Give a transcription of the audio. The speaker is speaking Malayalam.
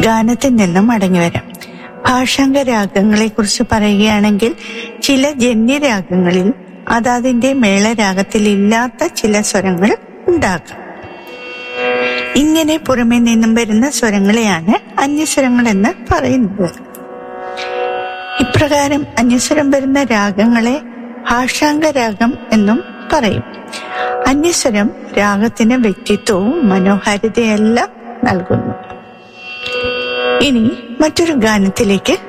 ഗാനത്തിൽ നിന്നും മടങ്ങി വരാം ഭാഷാംഗ രാഗങ്ങളെ കുറിച്ച് പറയുകയാണെങ്കിൽ ചില ജന്യരാഗങ്ങളിൽ അതതിന്റെ മേളരാഗത്തിൽ ഇല്ലാത്ത ചില സ്വരങ്ങൾ ഉണ്ടാകാം ഇങ്ങനെ പുറമെ നിന്നും വരുന്ന സ്വരങ്ങളെയാണ് അന്യസ്വരങ്ങൾ എന്ന് പറയുന്നത് ഇപ്രകാരം അന്യസ്വരം വരുന്ന രാഗങ്ങളെ ഭാഷാംഗ രാഗം എന്നും പറയും അന്യസ്വരം രാഗത്തിന് വ്യക്തിത്വവും മനോഹാരിതയെല്ലാം നൽകുന്നു ഇനി മറ്റൊരു ഗാനത്തിലേക്ക്